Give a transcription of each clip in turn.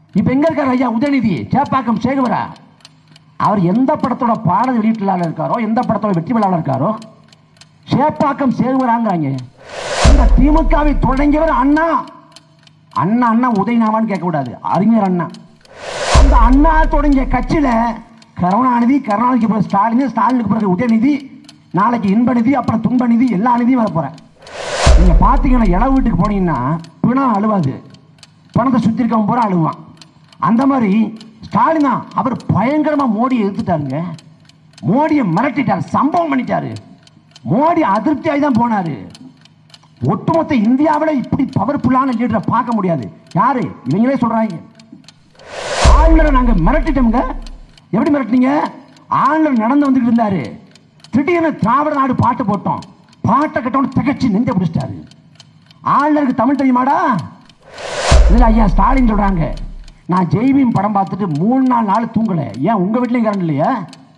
இப்ப எங்க இருக்காரு ஐயா உதயநிதி சேப்பாக்கம் சேகுவரா அவர் எந்த படத்தோட பாடல் வெளியீட்டில் இருக்காரோ எந்த படத்தோட வெற்றி விழாவில் இருக்காரோ சேப்பாக்கம் சேகுவராங்கிறாங்க இந்த திமுகவை தொடங்கியவர் அண்ணா அண்ணா அண்ணா உதயநாமான்னு கேட்கக்கூடாது அறிஞர் அண்ணா அந்த அண்ணா தொடங்கிய கட்சியில கருணாநிதி கருணாநிதிக்கு பிறகு ஸ்டாலின் ஸ்டாலினுக்கு பிறகு உதயநிதி நாளைக்கு இன்பநிதி அப்புறம் துன்பநிதி எல்லா நிதியும் வர போறேன் நீங்க பாத்தீங்கன்னா இளவு வீட்டுக்கு போனீங்கன்னா பிணம் அழுவாது பணத்தை சுத்தி இருக்கவன் பூரா அழுவான் அந்த மாதிரி ஸ்டாலின் தான் அவர் பயங்கரமா மோடியை எதிர்த்துட்டாருங்க மோடியை மிரட்டிட்டார் சம்பவம் பண்ணிட்டாரு மோடி அதிருப்தியாகி தான் போனாரு ஒட்டுமொத்த இந்தியாவில இப்படி பவர்ஃபுல்லான லீடரை பார்க்க முடியாது யாரு இவங்களே சொல்றாங்க ஆளுநரை நாங்க மிரட்டிட்டோம்ங்க எப்படி மிரட்டினீங்க ஆளுநர் நடந்து வந்துட்டு இருந்தாரு திடீர்னு திராவிட நாடு பாட்டு போட்டோம் பாட்டை கட்டவன திகச்சு நெஞ்ச பிடிச்சிட்டாரு ஆளுநருக்கு தமிழ் தெரியுமாடா இல்ல ஐயா ஸ்டாலின் சொல்றாங்க நான் ஜெய்பீம் படம் பார்த்துட்டு மூணு நாலு நாள் தூங்கல ஏன் உங்க வீட்லயும் கரண்ட் இல்லையா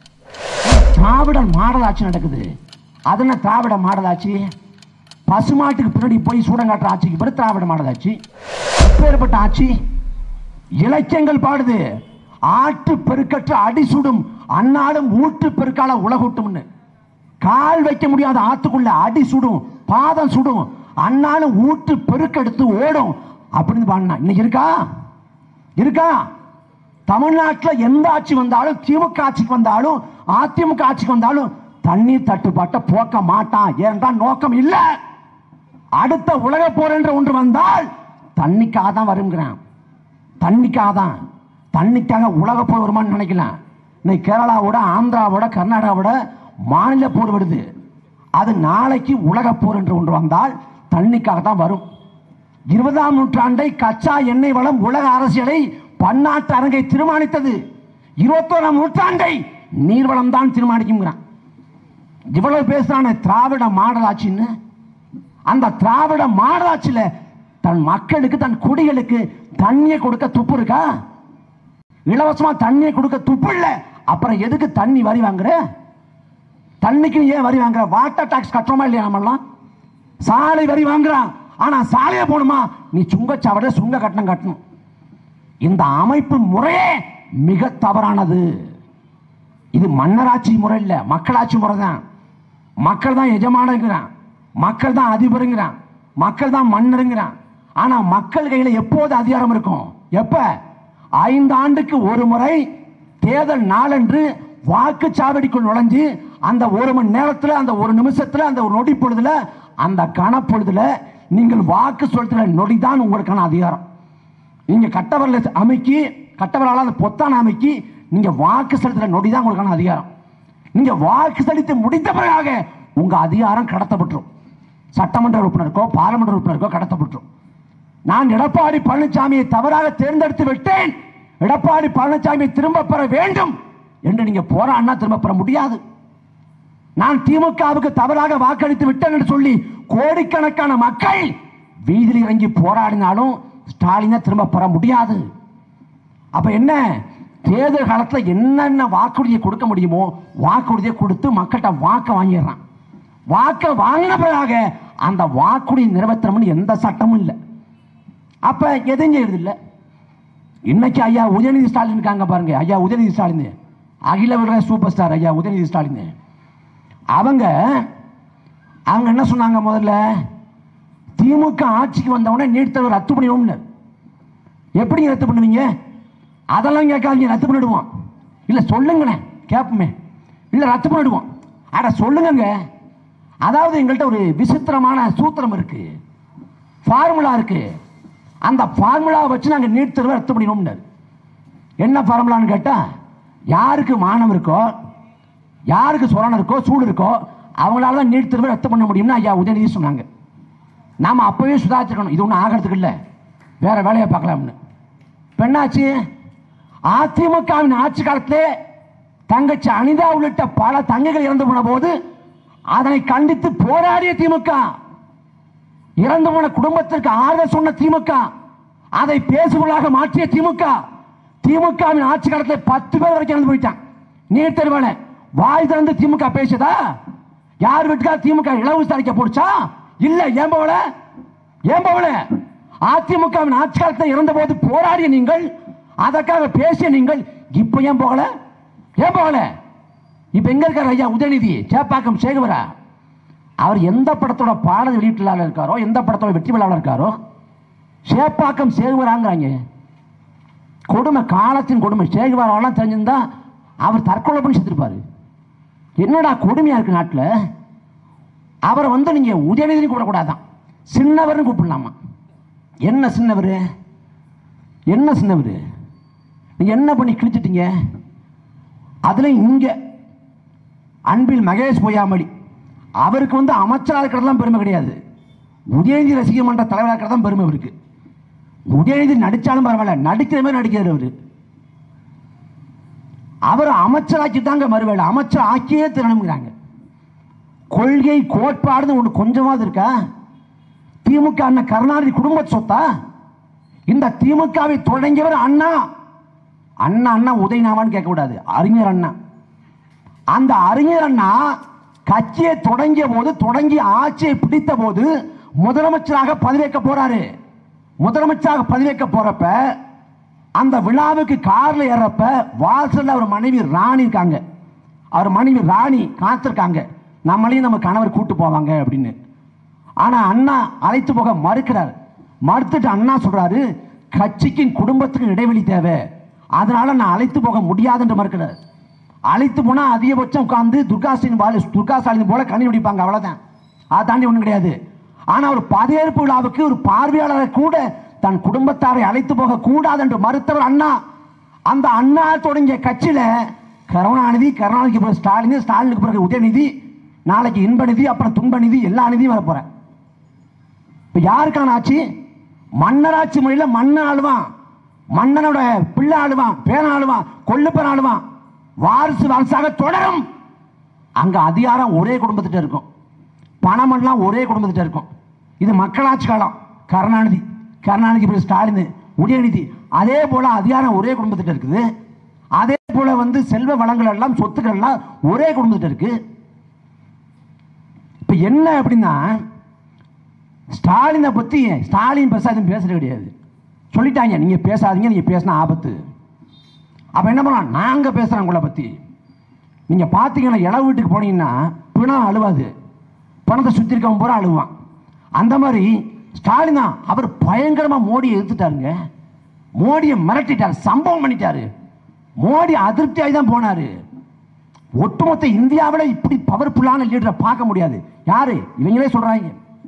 திராவிட மாடல் ஆட்சி நடக்குது அது என்ன திராவிட மாடல் ஆட்சி பசுமாட்டுக்கு பின்னாடி போய் சூடங்காட்டுற ஆட்சிக்கு பிறகு திராவிட மாடல் ஆட்சி எப்பேற்பட்ட ஆட்சி இலக்கியங்கள் பாடுது ஆற்று பெருக்கற்ற அடி சுடும் அன்னாலும் ஊற்று பெருக்கால உலகூட்டும்னு கால் வைக்க முடியாத ஆத்துக்குள்ள அடி சுடும் பாதம் சுடும் அன்னாலும் ஊற்று பெருக்கெடுத்து ஓடும் அப்படின்னு பாடினா இன்னைக்கு இருக்கா இருக்கா தமிழ்நாட்டில் எந்த ஆட்சி வந்தாலும் திமுக ஆட்சிக்கு வந்தாலும் அதிமுக ஆட்சிக்கு வந்தாலும் தண்ணீர் தட்டுப்பாட்டை போக்க மாட்டான் ஏனென்றால் நோக்கம் இல்லை அடுத்த உலக போர் என்ற ஒன்று வந்தால் தண்ணிக்காக தான் வருங்கிறான் தண்ணிக்காக தான் தண்ணிக்காக உலக போர் வருமான்னு நினைக்கலாம் இன்னைக்கு கேரளாவோட ஆந்திராவோட கர்நாடகாவோட மாநில போர் வருது அது நாளைக்கு உலக போர் என்று ஒன்று வந்தால் தண்ணிக்காக தான் வரும் இருபதாம் நூற்றாண்டை கச்சா எண்ணெய் வளம் உலக அரசியலை பன்னாட்டு அரங்கை தீர்மானித்தது இருபத்தோராம் நூற்றாண்டை நீர்வளம் தான் தீர்மானிக்குங்கிறான் இவ்வளவு பேசுறான திராவிட மாடல் ஆட்சின்னு அந்த திராவிட மாடல் ஆட்சியில தன் மக்களுக்கு தன் குடிகளுக்கு தண்ணியை கொடுக்க துப்பு இருக்கா இலவசமா தண்ணியை கொடுக்க துப்பு இல்ல அப்புறம் எதுக்கு தண்ணி வரி வாங்குற தண்ணிக்கு நீ ஏன் வரி வாங்குற வாட்டர் டாக்ஸ் கட்டுறோமா இல்லையா நம்மலாம் சாலை வரி வாங்குறான் ஆனா சாலையை போகணுமா நீ சுங்கச்சாவடிய சுங்க கட்டணம் கட்டணும் இந்த அமைப்பு முறையே மிக தவறானது இது மன்னராட்சி முறை இல்ல மக்களாட்சி முறை தான் மக்கள் தான் எஜமானங்கிறான் மக்கள் தான் அதிபருங்கிறான் மக்கள் தான் மன்னருங்கிறான் ஆனா மக்கள் கையில எப்போது அதிகாரம் இருக்கும் எப்ப ஐந்து ஆண்டுக்கு ஒரு முறை தேர்தல் நாளன்று வாக்குச்சாவடிக்குள் நுழைஞ்சு அந்த ஒரு மணி நேரத்துல அந்த ஒரு நிமிஷத்துல அந்த ஒரு நொடி பொழுதுல அந்த கணப்பொழுதுல நீங்கள் வாக்கு செலுத்துகிற நொடிதான் உங்களுக்கான அதிகாரம் நீங்க கட்டவரல அமைக்கி கட்டவரால அந்த பொத்தான அமைக்கி நீங்க வாக்கு செலுத்துற நொடி தான் உங்களுக்கான அதிகாரம் நீங்க வாக்கு செலுத்தி முடித்த பிறகாக உங்க அதிகாரம் கடத்தப்பட்டுரும் சட்டமன்ற உறுப்பினருக்கோ பாராளுமன்ற உறுப்பினருக்கோ கடத்தப்பட்டுரும் நான் எடப்பாடி பழனிசாமியை தவறாக தேர்ந்தெடுத்து விட்டேன் எடப்பாடி பழனிசாமியை திரும்ப பெற வேண்டும் என்று நீங்க போராடினா திரும்ப பெற முடியாது நான் திமுகவுக்கு தவறாக வாக்களித்து விட்டேன் என்று சொல்லி கோடிக்கணக்கான மக்கள் வீதியில் இறங்கி போராடினாலும் ஸ்டாலினை திரும்ப பெற முடியாது அப்ப என்ன தேர்தல் காலத்தில் என்னென்ன வாக்குறுதியை கொடுக்க முடியுமோ வாக்குறுதியை கொடுத்து மக்கள்கிட்ட வாக்கை வாங்கிடுறான் வாக்கை வாங்கின பிறகாக அந்த வாக்குறுதி நிறைவேற்றணும்னு எந்த சட்டமும் இல்லை அப்ப எதுவும் செய்யறது இல்லை இன்னைக்கு ஐயா உதயநிதி ஸ்டாலின் இருக்காங்க பாருங்க ஐயா உதயநிதி ஸ்டாலின் அகில விட சூப்பர் ஸ்டார் ஐயா உதயநிதி ஸ்டாலின் அவங்க அவங்க என்ன சொன்னாங்க முதல்ல திமுக ஆட்சிக்கு வந்தவொடனே நீட் தேர்வு ரத்து பண்ணிடுவோம்னு எப்படி ரத்து பண்ணுவீங்க அதெல்லாம் கேட்காதீங்க ரத்து பண்ணிடுவோம் இல்லை சொல்லுங்களேன் கேட்போமே இல்லை ரத்து பண்ணிடுவோம் அட சொல்லுங்கங்க அதாவது எங்கள்கிட்ட ஒரு விசித்திரமான சூத்திரம் இருக்கு ஃபார்முலா இருக்கு அந்த ஃபார்முலாவை வச்சு நாங்கள் நீட் தேர்வை ரத்து பண்ணிடுவோம்னாரு என்ன ஃபார்முலான்னு கேட்டால் யாருக்கு மானம் இருக்கோ யாருக்கு சொரணம் இருக்கோ சூடு இருக்கோ அவங்களால தான் நீட் தேர்வை ரத்து பண்ண முடியும்னு ஐயா உதயநிதி சொன்னாங்க நாம் அப்போவே சுதாரிச்சிருக்கணும் இது ஒன்றும் ஆகிறதுக்கு இல்லை வேற வேலையை பார்க்கலாம்னு இப்ப என்னாச்சு அதிமுகவின் ஆட்சி காலத்திலே தங்கச்சி அனிதா உள்ளிட்ட பல தங்கைகள் இறந்து போன போது அதனை கண்டித்து போராடிய திமுக இறந்து போன குடும்பத்திற்கு ஆறுதல் சொன்ன திமுக அதை பேசுபொருளாக மாற்றிய திமுக திமுகவின் ஆட்சி காலத்தில் பத்து பேர் வரைக்கும் இறந்து போயிட்டான் நீட் தேர்வால வாய் திறந்து திமுக பேசுதா யார் வீட்டுக்கா திமுக இளவு விசாரிக்க போடுச்சா இல்ல ஏன் போகல ஏன் போகல அதிமுகவின் ஆட்சி காலத்தில் இருந்த போது போராடிய நீங்கள் அதற்காக பேசிய நீங்கள் இப்ப ஏன் போகல ஏன் போகல இப்ப எங்க இருக்காரு ஐயா உதயநிதி சேப்பாக்கம் சேகுவரா அவர் எந்த படத்தோட பாடல் வெளியீட்டில் இருக்காரோ எந்த படத்தோட வெற்றி விழாவில் இருக்காரோ சேப்பாக்கம் சேகுவராங்கிறாங்க கொடுமை காலத்தின் கொடுமை சேகுவரெல்லாம் தெரிஞ்சிருந்தா அவர் தற்கொலை பண்ணி செத்துருப்பாரு என்னடா கொடுமையா இருக்கு நாட்டில் அவரை வந்து நீங்க உதயநிதி கூப்பிடக்கூடாதான் சின்னவர்னு கூப்பிடலாமா என்ன சின்னவர் என்ன சின்னவர் நீங்க என்ன பண்ணி கிழிச்சிட்டீங்க அதுல இங்க அன்பில் மகேஷ் பொய்யாமொழி அவருக்கு வந்து அமைச்சராக இருக்கிறதுலாம் பெருமை கிடையாது உதயநிதி ரசிக மன்ற தலைவராக இருக்கிறது தான் பெருமை இருக்கு உதயநிதி நடிச்சாலும் பரவாயில்ல நடிக்கிற மாதிரி நடிக்கிறார் அவரு அவர் அமைச்சராக்கி தாங்க மறுவேளை அமைச்சர் ஆக்கியே திறனுங்கிறாங்க கொள்கை கோட்பாடுன்னு ஒன்று கொஞ்சமாவது இருக்கா திமுக அண்ணன் கருணாநிதி குடும்ப சொத்தா இந்த திமுகவை தொடங்கியவர் அண்ணா அண்ணா அண்ணா உதயநாமான்னு கேட்கக்கூடாது அறிஞர் அண்ணா அந்த அறிஞர் அண்ணா கட்சியை தொடங்கிய போது தொடங்கி ஆட்சியை பிடித்த போது முதலமைச்சராக பதவியேற்க போறாரு முதலமைச்சராக பதவியேற்க போறப்ப அந்த விழாவுக்கு கார்ல ஏறப்ப வாசல்ல அவர் மனைவி ராணி இருக்காங்க அவர் மனைவி ராணி காத்திருக்காங்க நம்மளையும் நம்ம கணவர் கூட்டு போவாங்க அப்படின்னு ஆனா அண்ணா அழைத்து போக மறுக்கிறார் மறுத்துட்டு அண்ணா சொல்றாரு கட்சிக்கும் குடும்பத்துக்கும் இடைவெளி தேவை அதனால நான் அழைத்து போக முடியாது என்று மறுக்கிறார் அழைத்து போனா அதிகபட்சம் உட்கார்ந்து துர்கா ஸ்டாலின் போல துர்கா ஸ்டாலின் போல கண்ணி பிடிப்பாங்க அவ்வளவுதான் அதை தாண்டி ஒண்ணும் கிடையாது ஆனா ஒரு பதவியேற்பு விழாவுக்கு ஒரு பார்வையாளரை கூட தன் குடும்பத்தாரை அழைத்து போக கூடாது என்று மறுத்தவர் அண்ணா அந்த அண்ணா தொடங்கிய கட்சியில கருணாநிதி கருணாநிதிக்கு பிறகு ஸ்டாலின் ஸ்டாலினுக்கு பிறகு உதயநிதி நாளைக்கு இன்ப நிதி அப்புறம் துன்ப நிதி எல்லா நிதியும் வர போறேன் இப்ப யாருக்கான ஆட்சி மன்னராட்சி முறையில மன்னன் ஆளுவான் மன்னனோட பிள்ளை ஆளுவான் பேரன் ஆளுவான் கொள்ளுப்பன் ஆளுவான் வாரிசு வாரிசாக தொடரும் அங்க அதிகாரம் ஒரே குடும்பத்திட்ட இருக்கும் பணமெல்லாம் ஒரே குடும்பத்திட்ட இருக்கும் இது மக்களாட்சி காலம் கருணாநிதி கருணாநிதி பிறகு ஸ்டாலின் உதயநிதி அதே போல அதிகாரம் ஒரே குடும்பத்திட்ட இருக்குது அதே போல வந்து செல்வ வளங்கள் எல்லாம் சொத்துக்கள் எல்லாம் ஒரே குடும்பத்திட்ட இருக்கு இப்ப என்ன அப்படின்னா ஸ்டாலினை பத்தி ஸ்டாலின் பேசாதுன்னு பேசுறது கிடையாது சொல்லிட்டாங்க நீங்க பேசாதீங்க நீங்க பேசினா ஆபத்து அப்ப என்ன பண்ணலாம் நாங்க பேசுறோம் உங்களை பத்தி நீங்க பாத்தீங்கன்னா இளவு வீட்டுக்கு போனீங்கன்னா பிணம் அழுவாது பணத்தை சுத்தி இருக்கவன் பூரா அழுவான் அந்த மாதிரி ஸ்டாலின் தான் அவர் பயங்கரமா மோடியை எதிர்த்துட்டாருங்க மோடியை மிரட்டிட்டார் சம்பவம் பண்ணிட்டாரு மோடி அதிருப்தியாகி தான் போனாரு ஒட்டுமொத்த இந்தியாவில இப்படி பவர்ஃபுல்லான லீடரை பார்க்க முடியாது யாரு இவங்களே சொல்றாங்க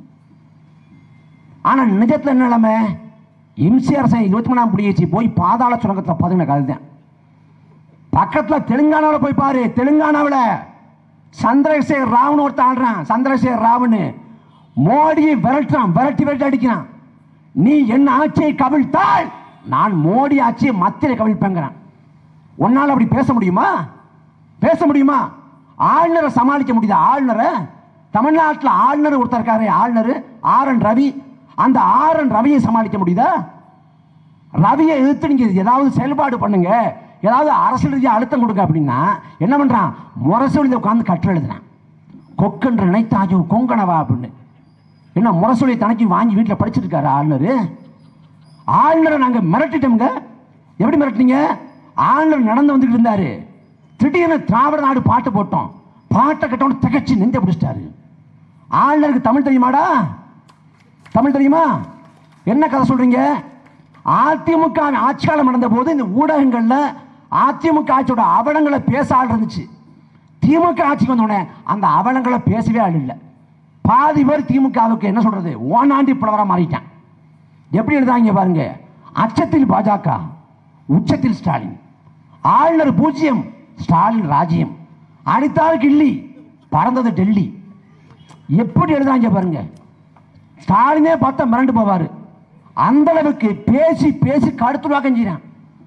ஆனா நிஜத்துல என்ன நிலைமை இம்சி அரசன் இருபத்தி மூணாம் பிடிச்சி போய் பாதாள சுரங்கத்தில் பதுங்கின கதை தான் பக்கத்துல தெலுங்கானாவில் போய் பாரு தெலுங்கானாவில் சந்திரசேகர் ராவ்னு ஒருத்தன் ஆடுறான் சந்திரசேகர் ராவ்னு மோடியை விரட்டுறான் விரட்டி விரட்டி அடிக்கிறான் நீ என் ஆட்சியை கவிழ்த்தால் நான் மோடி ஆட்சியை மத்தியில கவிழ்ப்பேங்கிறான் உன்னால அப்படி பேச முடியுமா பேச முடியுமா ஆளுநரை சமாளிக்க முடியுதா ஆளுநரை தமிழ்நாட்டில் ஆளுநர் ஒருத்தர் இருக்காரு ஆளுநர் ஆர் என் ரவி அந்த ஆர் என் ரவியை சமாளிக்க முடியுதா ரவியை எதிர்த்து நீங்க ஏதாவது செயல்பாடு பண்ணுங்க ஏதாவது அரசியல் ரீதியாக அழுத்தம் கொடுங்க அப்படின்னா என்ன பண்றான் முரசொலியில் உட்காந்து கற்று எழுதுறான் கொக்கென்று நினைத்தாஜோ கொங்கணவா அப்படின்னு என்ன முரசொலியை தனக்கு வாங்கி வீட்டில் படிச்சிட்டு இருக்காரு ஆளுநர் ஆளுநரை நாங்க மிரட்டிட்டோம்ங்க எப்படி மிரட்டினீங்க ஆளுநர் நடந்து வந்துகிட்டு இருந்தாரு திடீர்னு திராவிட நாடு பாட்டு போட்டோம் பாட்டை கட்டவன திகச்சு நெஞ்ச பிடிச்சிட்டாரு ஆளுநருக்கு தமிழ் தெரியுமாடா தமிழ் தெரியுமா என்ன கதை சொல்றீங்க அதிமுக ஆட்சி காலம் நடந்த போது இந்த ஊடகங்கள்ல அதிமுக ஆட்சியோட அவலங்களை பேச ஆள் இருந்துச்சு திமுக ஆட்சிக்கு வந்தோடனே அந்த அவலங்களை பேசவே ஆள் இல்லை பாதி பேர் திமுகவுக்கு என்ன சொல்றது ஓனாண்டி புலவரா மாறிட்டான் எப்படி எழுதாங்க பாருங்க அச்சத்தில் பாஜக உச்சத்தில் ஸ்டாலின் ஆளுநர் பூஜ்ஜியம் ஸ்டாலின் ராஜ்யம் அடித்தால் கிள்ளி பறந்தது டெல்லி எப்படி எழுதுறாங்க பாருங்க ஸ்டாலினே பார்த்தா மிரண்டு போவாரு அந்த அளவுக்கு பேசி பேசி கடுத்துருவாக்கம் செய்யறான்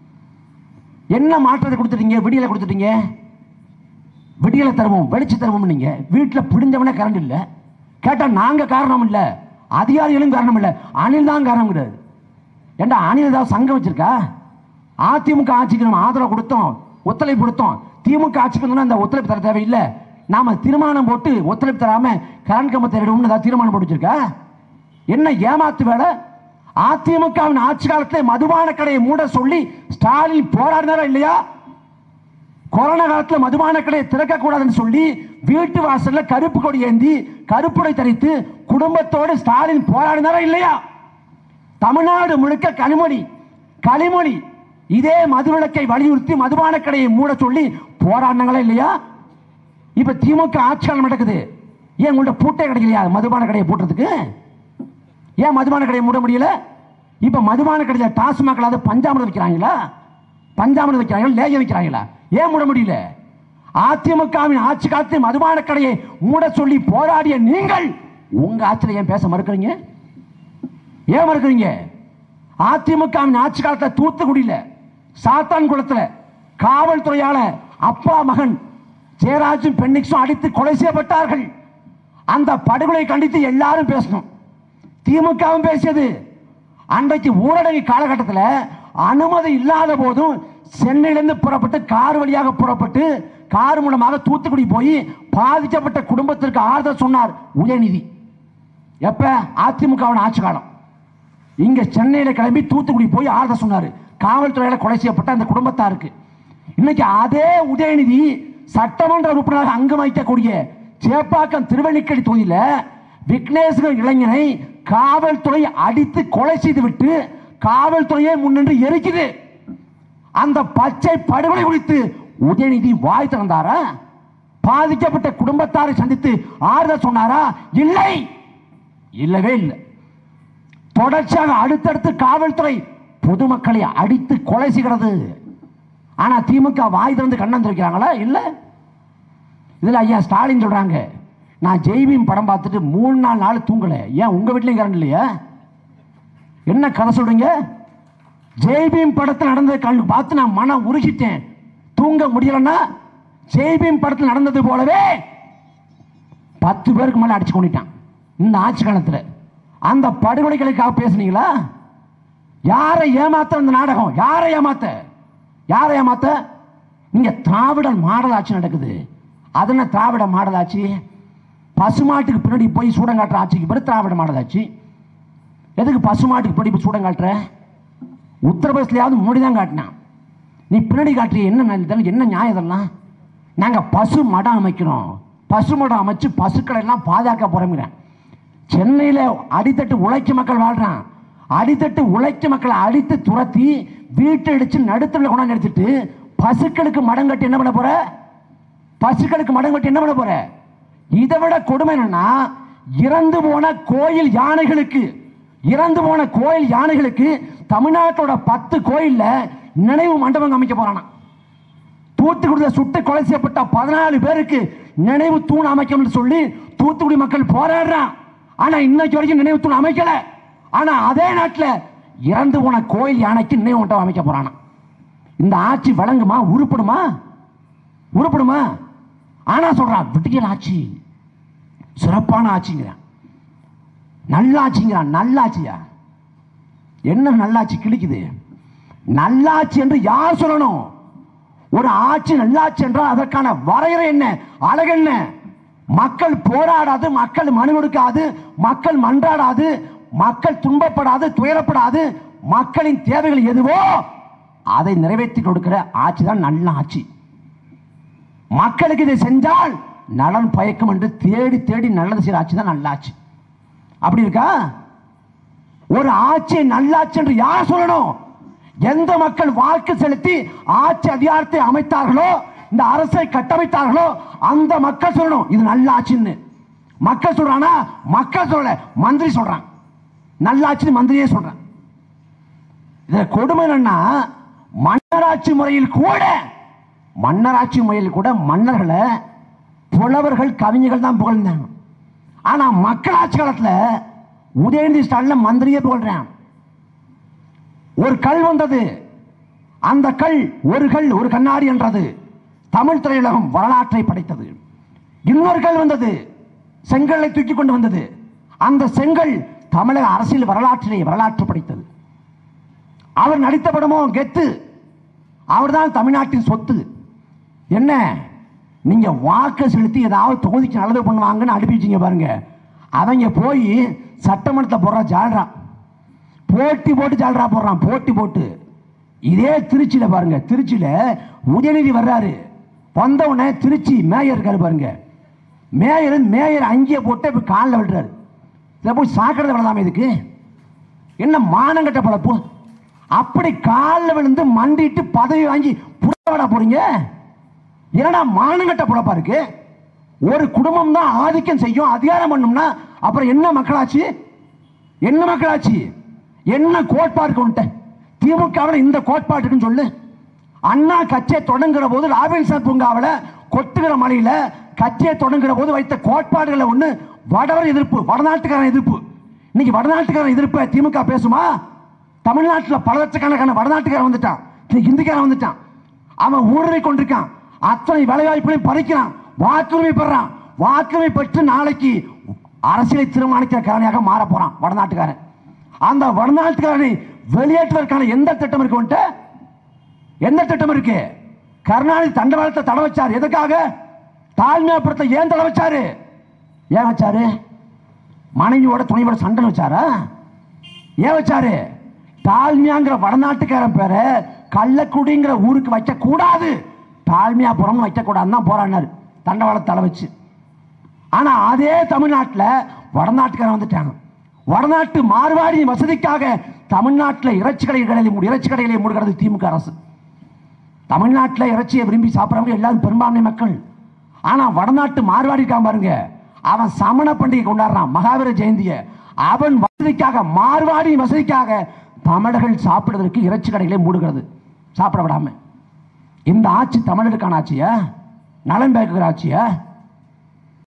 என்ன மாற்றத்தை கொடுத்துட்டீங்க விடியலை கொடுத்துட்டீங்க விடியலை தருவோம் வெளிச்ச தருவோம் நீங்க வீட்டில் பிடிஞ்சவனே கரண்ட் இல்லை கேட்டா நாங்க காரணம் இல்லை அதிகாரிகளும் காரணம் இல்லை அணில் தான் காரணம் கிடையாது ஏண்டா அணில் ஏதாவது சங்கம் வச்சிருக்கா அதிமுக ஆட்சிக்கு நம்ம ஆதரவு கொடுத்தோம் ஒத்துழைப்பு கொடுத்தோம் திமுக ஆட்சிக்கு வந்தோம்னா அந்த ஒத்துழைப்பு தர தேவையில்லை நாம தீர்மானம் போட்டு ஒத்துழைப்பு தராம கரண்ட் கம்பத்தை எடுவோம்னு ஏதாவது தீர்மானம் போட்டு வச்சிருக்கா என்ன ஏமாத்து வேலை அதிமுகவின் ஆட்சி காலத்தில் மதுபான கடையை மூட சொல்லி ஸ்டாலின் போராடினாரா இல்லையா கொரோனா காலத்தில் மதுபான கடையை திறக்கக்கூடாதுன்னு சொல்லி வீட்டு வாசல்ல கருப்பு கொடி ஏந்தி கருப்புடை தரித்து குடும்பத்தோடு ஸ்டாலின் போராடினாரா இல்லையா தமிழ்நாடு முழுக்க கனிமொழி களிமொழி இதே மதுவிலக்கை வலியுறுத்தி மதுபான கடையை மூட சொல்லி போராடினாங்களா இல்லையா இப்ப திமுக ஆட்சியாளர் நடக்குது ஏன் உங்கள்ட்ட பூட்டே கிடைக்கலையா மதுபான கடையை பூட்டுறதுக்கு ஏன் மதுபான கடையை மூட முடியல இப்ப மதுபான கடையில் டாஸ்மாக் அது பஞ்சாமிரம் வைக்கிறாங்களா பஞ்சாமிரம் வைக்கிறாங்களா லேகியம் வைக்கிறாங்களா ஏன் மூட முடியல அதிமுகவின் ஆட்சி காலத்தில் மதுபான கடையை மூட சொல்லி போராடிய நீங்கள் உங்க ஆட்சியில் ஏன் பேச மறுக்கிறீங்க ஏன் மறுக்கிறீங்க அதிமுகவின் ஆட்சி காலத்தில் தூத்துக்குடியில சாத்தான்குளத்துல காவல்துறையால அப்பா மகன் ஜெயராஜும் பெண்ணிக்ஸும் அடித்து கொலை செய்யப்பட்டார்கள் அந்த படுகொலை கண்டித்து எல்லாரும் பேசணும் திமுகவும் பேசியது அன்றைக்கு ஊரடங்கு காலகட்டத்தில் அனுமதி இல்லாத போதும் சென்னையிலிருந்து புறப்பட்டு கார் வழியாக புறப்பட்டு கார் மூலமாக தூத்துக்குடி போய் பாதிக்கப்பட்ட குடும்பத்திற்கு ஆறுதல் சொன்னார் உதயநிதி எப்ப அதிமுகவின் ஆட்சி காலம் இங்க சென்னையில கிளம்பி தூத்துக்குடி போய் ஆறுதல் சொன்னாரு காவல்துறையில கொலை செய்யப்பட்ட அந்த குடும்பத்தாருக்கு இன்னைக்கு அதே உதயநிதி சட்டமன்ற உறுப்பினராக அங்கம் வகிக்கக்கூடிய சேப்பாக்கம் திருவள்ளிக்கடி தொகுதியில விக்னேஸ்வர் இளைஞனை காவல்துறை அடித்து கொலை செய்து விட்டு காவல்துறையே முன்னின்று எரிக்குது அந்த பச்சை படுகொலை குறித்து உதயநிதி வாய் திறந்தாரா பாதிக்கப்பட்ட குடும்பத்தாரை சந்தித்து ஆறுதல் சொன்னாரா இல்லை இல்லவே இல்லை தொடர்ச்சியாக அடுத்தடுத்து காவல்துறை பொதுமக்களை அடித்து கொலை செய்கிறது ஆனா திமுக வாய் திறந்து கண்ணம் திறக்கிறாங்களா இல்ல இதுல ஐயா ஸ்டாலின் சொல்றாங்க நான் ஜெய்பீம் படம் பார்த்துட்டு மூணு நாலு நாள் தூங்கல ஏன் உங்க வீட்லயும் கரண்ட் இல்லையா என்ன கதை சொல்றீங்க ஜெய்பீம் படத்தில் நடந்ததை கண் பார்த்து நான் மனம் உருகிட்டேன் தூங்க முடியலன்னா ஜெய்பீம் படத்தில் நடந்தது போலவே பத்து பேருக்கு மேல அடிச்சு கொண்டுட்டான் இந்த ஆட்சி காலத்தில் அந்த படுகொலைகளுக்காக பேசுனீங்களா யாரை ஏமாத்த இந்த நாடகம் யாரை ஏமாத்த யாரை ஏமாத்த நீங்க திராவிட மாடல் ஆட்சி நடக்குது அது என்ன திராவிட மாடல் ஆட்சி பசுமாட்டுக்கு பின்னாடி போய் சூடம் காட்டுற ஆட்சிக்கு பிறகு திராவிட மாடல் ஆட்சி எதுக்கு பசுமாட்டுக்கு பின்னாடி போய் சூடம் காட்டுற உத்தரப்பிரதேசலையாவது மோடி தான் காட்டினான் நீ பின்னாடி காட்டுறிய என்ன நா- இதெல்லாம் என்ன நியாயம் இதெல்லாம் நாங்க பசு மடம் அமைக்கிறோம் பசு மடம் அமைச்சு பசுக்களை எல்லாம் பாதுகாக்க போறோங்கிறேன் சென்னையில அடித்தட்டு உழைக்கும் மக்கள் வாழ்றான் அடித்தட்டு உழைக்கும் மக்களை அடித்து துரத்தி வீட்டை அடிச்சு நடுத்தல கொண்டாந்து எடுத்துட்டு பசுக்களுக்கு மடம் கட்டி என்ன பண்ண போற பசுக்களுக்கு மடம் கட்டி என்ன பண்ண போற இதை விட கொடுமை என்னன்னா இறந்து போன கோயில் யானைகளுக்கு இறந்து போன கோயில் யானைகளுக்கு தமிழ்நாட்டோட பத்து கோயில்ல நினைவு மண்டபம் அமைக்க போறானா தூத்துக்குடியில் சுட்டு கொலை செய்யப்பட்ட பதினாலு பேருக்கு நினைவு தூண் அமைக்கணும்னு சொல்லி தூத்துக்குடி மக்கள் போராடுறான் ஆனா இன்னைக்கு வரைக்கும் நினைவு தூண் அமைக்கல ஆனா அதே நாட்டில் இறந்து போன கோயில் யானைக்கு நினைவு மண்டபம் அமைக்க போறானா இந்த ஆட்சி வழங்குமா உருப்படுமா உருப்படுமா ஆனா சொல்றான் விட்டியல் ஆட்சி சிறப்பான ஆட்சிங்கிறான் நல்லாட்சிங்கிறான் நல்லாட்சியா என்ன நல்லாட்சி கிழிக்குது நல்லாட்சி என்று யார் சொல்லணும் ஒரு ஆட்சி நல்லாட்சி என்றால் அதற்கான வரையறை என்ன அழகு என்ன மக்கள் போராடாது மக்கள் மனு கொடுக்காது மக்கள் மன்றாடாது மக்கள் துன்பப்படாது துயரப்படாது மக்களின் தேவைகள் எதுவோ அதை நிறைவேற்றி கொடுக்கிற ஆட்சி தான் நல்ல ஆட்சி மக்களுக்கு இதை செஞ்சால் நலன் பயக்கும் என்று தேடி தேடி நல்லது செய்கிற ஆட்சி தான் நல்ல ஆட்சி அப்படி இருக்கா ஒரு ஆட்சி நல்லாட்சி என்று யார் சொல்லணும் எந்த மக்கள் வாக்கு செலுத்தி ஆட்சி அதிகாரத்தை அமைத்தார்களோ இந்த அரசை கட்டமைத்தார்களோ அந்த மக்கள் சொல்லணும் இது நல்ல ஆட்சின்னு மக்கள் சொல்றானா மக்கள் சொல்லல மந்திரி சொல்றான் நல்லாட்சி மந்திரியே சொல்றான் இதுல கொடுமை என்னன்னா மன்னராட்சி முறையில் கூட மன்னராட்சி முறையில் கூட மன்னர்களை புலவர்கள் கவிஞர்கள் தான் புகழ்ந்தாங்க ஆனா மக்களாட்சி காலத்துல உதயநிதி ஸ்டாலின் மந்திரியே புகழ்றான் ஒரு கல் வந்தது அந்த கல் ஒரு கல் ஒரு கண்ணாடி என்றது தமிழ் திரையுலகம் வரலாற்றை படைத்தது இன்னொரு கல் வந்தது செங்கல்லை தூக்கி கொண்டு வந்தது அந்த செங்கல் தமிழக அரசியல் வரலாற்றிலே வரலாற்று படைத்தது அவர் நடித்த படமோ கெத்து அவர்தான் தமிழ்நாட்டின் சொத்து என்ன நீங்க வாக்கு செலுத்தி ஏதாவது தொகுதிக்கு நல்லது பண்ணுவாங்கன்னு அனுப்பி வச்சீங்க பாருங்க அவங்க போய் சட்டமன்றத்தில் போடுற ஜாடுறான் போட்டி போட்டு ஜால்ரா போடுறான் போட்டி போட்டு இதே திருச்சியில பாருங்க திருச்சியில உதயநிதி வர்றாரு வந்த உடனே திருச்சி மேயர் இருக்காரு பாருங்க மேயர் மேயர் அங்கேயே போட்டு இப்ப காலில் விடுறாரு இதை போய் சாக்கிறது விடலாமே இதுக்கு என்ன மானங்கட்ட பழப்பு அப்படி காலில் விழுந்து மண்டிட்டு பதவி வாங்கி புறவிட போறீங்க என்னடா மானங்கட்ட பொழப்பா இருக்கு ஒரு குடும்பம் தான் ஆதிக்கம் செய்யும் அதிகாரம் பண்ணும்னா அப்புறம் என்ன மக்களாச்சு என்ன மக்களாச்சு என்ன கோட்பாடு கொண்ட திமுகவில் இந்த கோட்பாடு இருக்குன்னு சொல்லு அண்ணா கட்சியை தொடங்குற போது ராபின்சன் பூங்காவில் கொட்டுகிற மலையில கட்சியை தொடங்குற போது வைத்த கோட்பாடுகளை ஒண்ணு வடவர் எதிர்ப்பு வடநாட்டுக்காரன் எதிர்ப்பு இன்னைக்கு வடநாட்டுக்காரன் எதிர்ப்பை திமுக பேசுமா தமிழ்நாட்டில் பல லட்சக்கணக்கான வடநாட்டுக்காரன் வந்துட்டான் இன்னைக்கு இந்திக்காரன் வந்துட்டான் அவன் ஊடுருவி கொண்டிருக்கான் அத்தனை வேலைவாய்ப்புகளையும் பறிக்கிறான் வாக்குரிமை பெறான் வாக்குரிமை பெற்று நாளைக்கு அரசியலை தீர்மானிக்கிற காரணியாக மாற போறான் வடநாட்டுக்காரன் அந்த வடநாட்டுக்காரனை வெளியேற்றுவதற்கான எந்த திட்டம் இருக்கு உன்கிட்ட? எந்த திட்டம் இருக்கு கருணாநிதி தண்டவாளத்தை தட வச்சார் எதுக்காக தாழ்மையாபுரத்தை ஏன் தட வச்சாரு ஏன் வச்சாரு மனைவியோட துணையோட சண்டை வச்சாரா ஏன் வச்சாரு தாழ்மையாங்கிற வடநாட்டுக்காரன் பேரை கள்ளக்குடிங்கிற ஊருக்கு வைக்க கூடாது தாழ்மையாபுரம் வைக்க கூடாதுன்னு தான் போராடினாரு தண்டவாளத்தை தலை வச்சு ஆனா அதே தமிழ்நாட்டில் வடநாட்டுக்காரன் வந்துட்டாங்க வடநாட்டு மார்வாடி வசதிக்காக தமிழ்நாட்டில் இறைச்சி கடைகளை மூடி இறைச்சி கடைகளை மூடுகிறது திமுக அரசு தமிழ்நாட்டில் இறைச்சியை விரும்பி சாப்பிட்றவங்க எல்லாரும் பெரும்பான்மை மக்கள் ஆனா வடநாட்டு மார்வாடி இருக்கான் பாருங்க அவன் சமண பண்டிகை கொண்டாடுறான் மகாவீர ஜெயந்திய அவன் வசதிக்காக மார்வாடி வசதிக்காக தமிழர்கள் சாப்பிடுவதற்கு இறைச்சி கடைகளை மூடுகிறது சாப்பிட விடாம இந்த ஆட்சி தமிழருக்கான ஆட்சியா நலன் பேக்குகிற ஆட்சியா